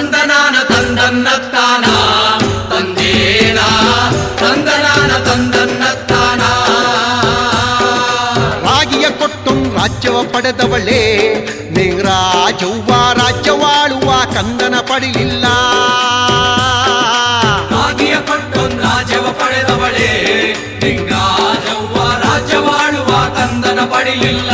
ತಂದನಾನ ತಂದನ್ನತ್ತಾನ ತಂದೇನ ತಂದನಾನ ತಂದನ್ನತ್ತಾನ ರಾಗಿಯ ಕೊಟ್ಟು ರಾಜ್ಯವ ಪಡೆದವಳೇ ನಿಂಗರಾಜವ್ವ ರಾಜ್ಯವಾಳುವ ಕಂದನ ಪಡೆಯಲಿಲ್ಲ ರಾಗಿಯ ಕೊಟ್ಟೊಂದು ರಾಜ್ಯವ ಪಡೆದವಳೇ ಲಿಂಗಾಜವ್ವ ರಾಜ್ಯವಾಳುವ ಕಂದನ ಪಡೆಯಲಿಲ್ಲ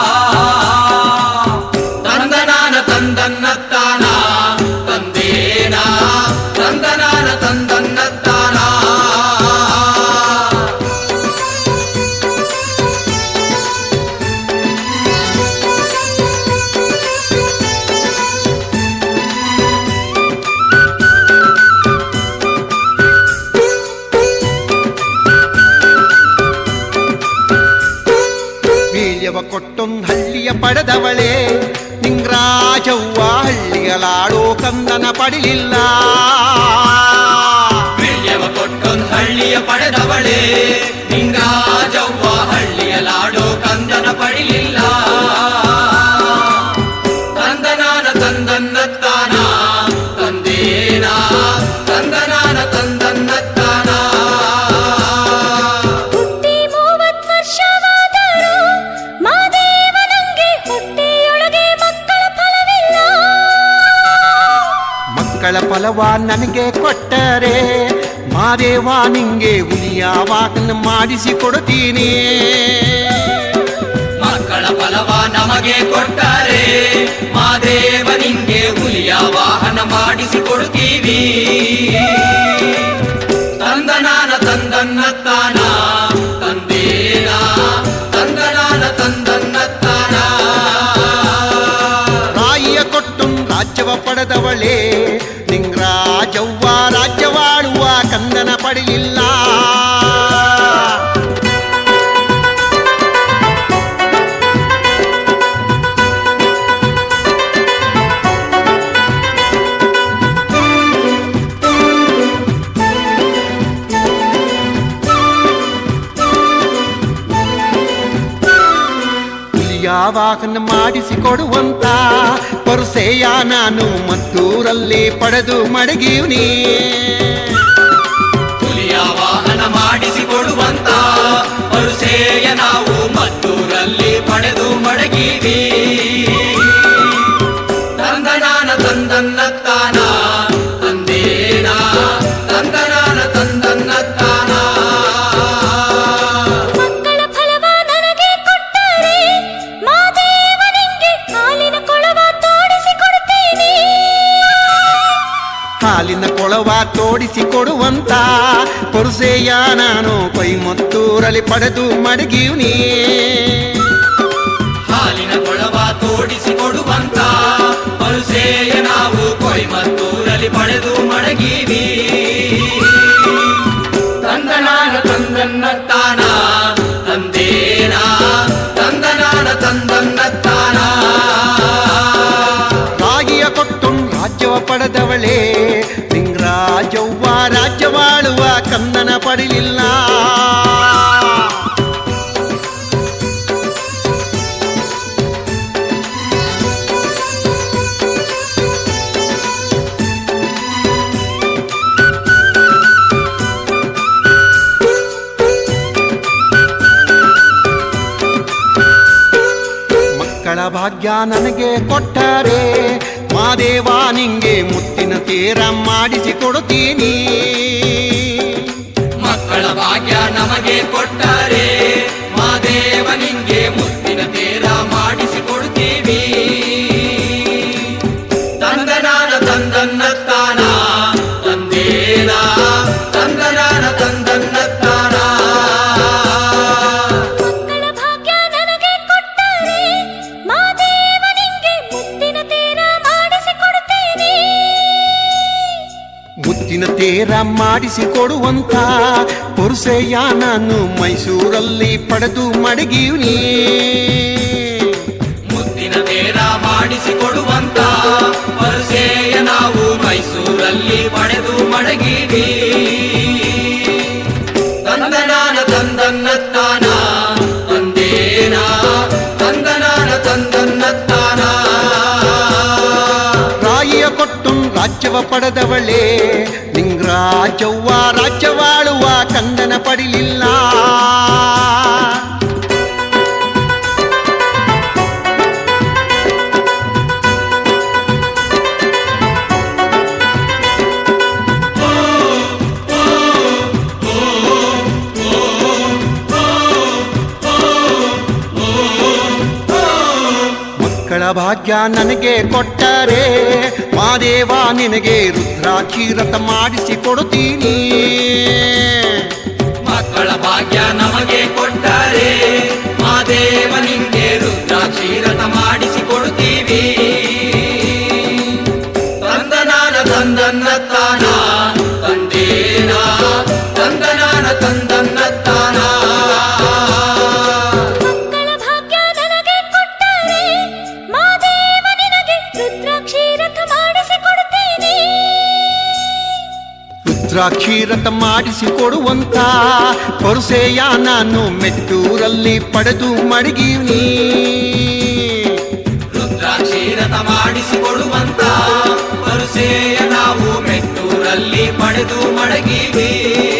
ತಂದನಾನ ತಂದನ್ನತ್ತಾನ ತಂದೇನ ತಂದನಾನ ತಂದನ್ನತ್ತಾನ ವೀಳ್ಯವ ಕೊಟ್ಟೊಂದು ಹಳ್ಳಿಯ ಪಡೆದವಳೇ ನಿಂಗರಾಜವ್ವ ಹಳ್ಳಿಯಲಾಡೋ ಕಂದನ ಪಡಿಲಿಲ್ಲ ವೀಳ್ಯವ ಕೊಟ್ಟೊಂದು ಹಳ್ಳಿಯ ಪಡೆದವಳೇ ನಿಂಗಾಜವ್ವ ಹಳ್ಳಿಯಲಾಡೋ ಕಂದನ ಪಡಿಲಿಲ್ಲ ತಂದನಾನ ತಂದನ್ನತ್ತಾನ ತಂದೇನ ತಂದನಾನ ತಂದನ್ನತ್ತಾನ ಹುಟ್ಟಿ ಮೂವತ್ ವರ್ಷವಾದರೂ ಮಾದೇವ ನಂಗೆ ಹೊಟ್ಟೆಯೊಳಗೆ ಮಕ್ಕಳ ಫಲವಿಲ್ಲ ಮಕ್ಕಳ ಫಲವ ನನಗೆ ಕೊಟ್ಟರೆ ಮಾದೇವ ನಿಂಗೆ ಹುಲಿಯಾವಾಗನ ಮಾಡಿಸಿ ಕೊಡ್ತೀನಿ ಮಕ್ಕಳ ಫಲವ ನಮಗೆ ಕೊಟ್ಟರೆ ಮಾದೇವ ನಿಂಗೆ ಹುಲಿಯ ವಾಹನ ಮಾಡಿಸಿ ಕೊಡ್ತೀವಿ ತಂದನಾನ ತಂದನ್ನತ್ತಾನ ತಂದೇನ ತಂದನಾನ ತಂದನ್ನತ್ತಾನ ರಾಯಿಯ ಕೊಟ್ಟು ರಾಜ್ಯವ ಪಡೆದವಳೇ ನಿಂಗರಾಜವ್ವ ರಾಜ್ಯವಾಳುವ ಕಂದನ ಪಡೆಯಲಿಲ್ಲ ಯಾವಾಗನ ಮಾಡಿಸಿಕೊಡುವಂತ ಪರುಸೆಯ ನಾನು ಮದ್ದೂರಲ್ಲಿ ಪಡೆದು ಮಡಗಿವ್ನಿ ಹುಲಿಯ ವಾಹನ ಮಾಡಿಸಿ ಕೊಡುವಂತ ಪರುಸೇಯ ನಾವು ಮದ್ದೂರಲ್ಲಿ ಪಡೆದು ಮಡಗೀವಿ ತಂದನಾನ ತಂದನ್ನತ್ತಾನ ತಂದೇನ ತಂದನಾನ ತಂದನ್ನತ್ತಾನ ಮಕ್ಕಳ ಫಲವ ನನಗೆ ಕೊಟ್ಟರೆ ಮಾದೇವ ನಿಂಗೆ ಹಾಲಿನ ಕೊಳವ ತೋಡಿಸಿ ಕೊಡ್ತೀನಿ ಹಾಲಿನ ಕೊಳವ ತೋಡಿಸಿ ಕೊಡುವಂತ ಪರುಸೆಯ ನಾನು ಕೊಯ್ಮತ್ತೂರಲ್ಲಿ ಪಡೆದು ಮಡಗಿವ್ನಿ ಹಾಲಿನ ಕೊಳವ ತೋಡಿಸಿ ಕೊಡುವಂತ ಪರುಸೇಯ ನಾವು ಕೊಯ್ಮತ್ತೂರಲ್ಲಿ ಪಡೆದು ಮಡಗೀವಿ ತಂದನಾನ ತಂದನ್ನತ್ತಾನ ತಂದೇನ ತಂದನಾನ ತಂದನ್ನತ್ತಾನ ರಾಗಿಯ ಕೊಟ್ಟು ರಾಜ್ಯವ ಪಡೆದವಳೇ ನಿಂಗರಾಜವ್ವ ರಾಜ್ಯವಾಳುವ ಕಂದನ ಪಡೆಯಲಿಲ್ಲ ಮಕ್ಕಳ ಭಾಗ್ಯ ನನಗೆ ಕೊಟ್ಟರೆ ಮಾದೇವ ನಿಂಗೆ ಮುತ್ತಿನ ತೀರ ಮಾಡಿಸಿ ಕೊಡುತ್ತೀನಿ ಮಕ್ಕಳ ಭಾಗ್ಯ ನಮಗೆ ಕೊಟ್ಟರೆ ಮಾದೇವ ನಿಂಗೆ ಮುತ್ತಿನ ತೇರ ಮಾಡಿಸಿ ಕೊಡ್ತೀವಿ ತಂದನಾನ ತಂದನ್ನತ್ತಾನ ತಂದೇನ ತಂದನಾನ ತಂದನ್ನತ್ತಾನ ಮಕ್ಕಳ ಭಾಗ್ಯ ನನಗೆ ಕೊಟ್ಟರೆ ಮಾದೇವ ನಿಂಗೆ ಮುತ್ತಿನ ತೇರ ಮಾಡಿಸಿ ಕೊಡ್ತೀನಿ ಮುತ್ತಿನ ತೇರ ಮಾಡಿಸಿ ಕೊಡುವಂತ ಪುರುಷಯ್ಯ ನಾನು ಮೈಸೂರಲ್ಲಿ ಪಡೆದು ಮಡಗಿವ್ನಿ ಮುತ್ತಿನ ತೇರ ಮಾಡಿಸಿ ಕೊಡುವಂತ ಪರಸೆಯ ನಾವು ಮೈಸೂರಲ್ಲಿ ಪಡೆದು ಮಡಗೀವಿ ತಂದನಾನ ತಂದನ್ನತ್ತಾನ ತಂದೇನ ತಂದನಾನ ತಂದನ್ನತ್ತಾನ ರಾಯಿಯ ಕೊಟ್ಟು ರಾಜ್ಯ ರಾಜ್ಯವ ಪಡೆದವಳೇ ನಿಂಗ್ರಾಜವ್ವ ರಾಜ್ಯವಾಳುವ ಕಂದನ ಪಡಿಲಿಲ್ಲ ಮಕ್ಕಳ ಭಾಗ್ಯ ನನಗೆ ಕೊಟ್ಟರೆ ಮಾದೇವ ನಿನಗೆ ರುದ್ರಾಕ್ಷಿರಥ ಮಾಡಿಸಿ ಕೊಡುತ್ತೀನಿ ಮಕ್ಕಳ ಭಾಗ್ಯ ನಮಗೆ ಕೊಟ್ಟರೆ ಮಾದೇವ ನಿಂಗೆ ರುದ್ರಾಕ್ಷೀರಥ ಮಾಡಿಸಿ ಕೊಡುತ್ತೀವಿ ತಂದನಾನ ತಂದನ್ನತ್ತಾನ ತಂದೇನ ತಂದನಾನ ತಂದನ್ನತ್ತಾನ ಮಕ್ಕಳ ಭಾಗ್ಯ ನನಗೆ ಕೊಟ್ಟರೆ ಮಾದೇವ ನಿನಗೆ ರುದ್ರಾಕ್ಷಿರಥ ಮಾಡಿಸಿ ಕೊಡುತ್ತೇನೆ ರುದ್ರಾಕ್ಷಿರಥ ಮಾಡಿಸಿ ಕೊಡುವಂತ ಪೊರುಸೆಯ ನಾನು ಮೆಟ್ಟೂರಲ್ಲಿ ಪಡೆದು ಮಡಗಿವ್ನಿ ರುದ್ರಾಕ್ಷೀರಥ ಮಾಡಿಸಿಕೊಡುವಂತ ಪರುಸೆಯ ನಾವು ಮೆಟ್ಟೂರಲ್ಲಿ ಪಡೆದು ಮಡಗಿವಿ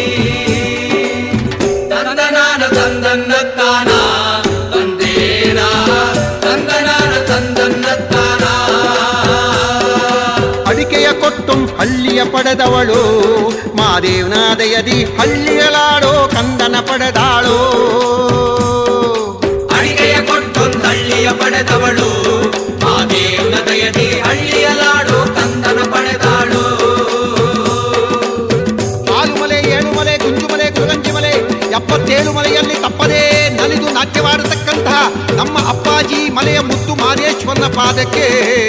ತಂದನಾನ ತಂದನ್ನತ್ತಾನ ತಂದೇನ ತಂದನಾನ ತಂದನ್ನತ್ತಾನ ಅಡಿಕೆಯ ಕೊಟ್ಟು ಹಳ್ಳಿಯ ಪಡೆದವಳು ಮಾದೇವನ ದಯದಿ ಹಳ್ಳಿಯಲಾಡೋ ಕಂದನ ಪಡೆದಾಳೋ ಅಡಿಗೆಯ ಕೊಟ್ಟೊಂದು ಹಳ್ಳಿಯ ಪಡೆದವಳು ಮಾದೇವನ ದಯದಿ ಹಳ್ಳಿಯಲಾಡು ಕಂದನ ಪಡೆದಾಳು ಆರು ಮಲೆ ಏಳು ಮಲೆ ಗುಂಜು ಮಲೆ ಗುರುಗಂಜಿ ಮಲೆ ಎಪ್ಪತ್ತೇಳು ಮಲೆಯಲ್ಲಿ ತಪ್ಪದೇ ನಲಿದು ನಾಟ್ಯವಾಡತಕ್ಕಂತಹ ನಮ್ಮ ಅಪ್ಪಾಜಿ ಮಲೆಯ ಮುದ್ದು ಮಾದೇಶ್ವರನ ಪಾದಕ್ಕೆ